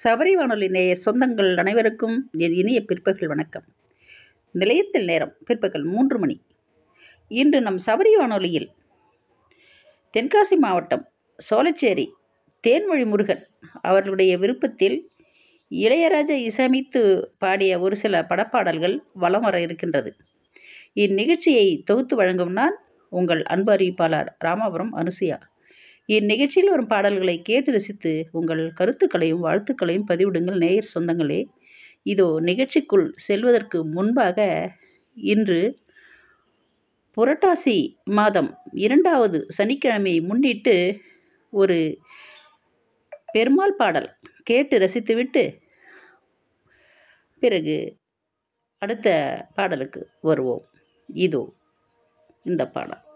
சபரி வானொலி நேய சொந்தங்கள் அனைவருக்கும் என் இனிய பிற்பகல் வணக்கம் நிலையத்தில் நேரம் பிற்பகல் மூன்று மணி இன்று நம் சபரி வானொலியில் தென்காசி மாவட்டம் சோலைச்சேரி தேன்மொழி முருகன் அவர்களுடைய விருப்பத்தில் இளையராஜா இசையமைத்து பாடிய ஒரு சில படப்பாடல்கள் வலம் வர இருக்கின்றது இந்நிகழ்ச்சியை தொகுத்து வழங்கும் நான் உங்கள் அன்பு அறிவிப்பாளர் ராமாபுரம் அனுசுயா இந்நிகழ்ச்சியில் வரும் பாடல்களை கேட்டு ரசித்து உங்கள் கருத்துக்களையும் வாழ்த்துக்களையும் பதிவிடுங்கள் நேயர் சொந்தங்களே இதோ நிகழ்ச்சிக்குள் செல்வதற்கு முன்பாக இன்று புரட்டாசி மாதம் இரண்டாவது சனிக்கிழமையை முன்னிட்டு ஒரு பெருமாள் பாடல் கேட்டு ரசித்துவிட்டு பிறகு அடுத்த பாடலுக்கு வருவோம் இதோ இந்த பாடல்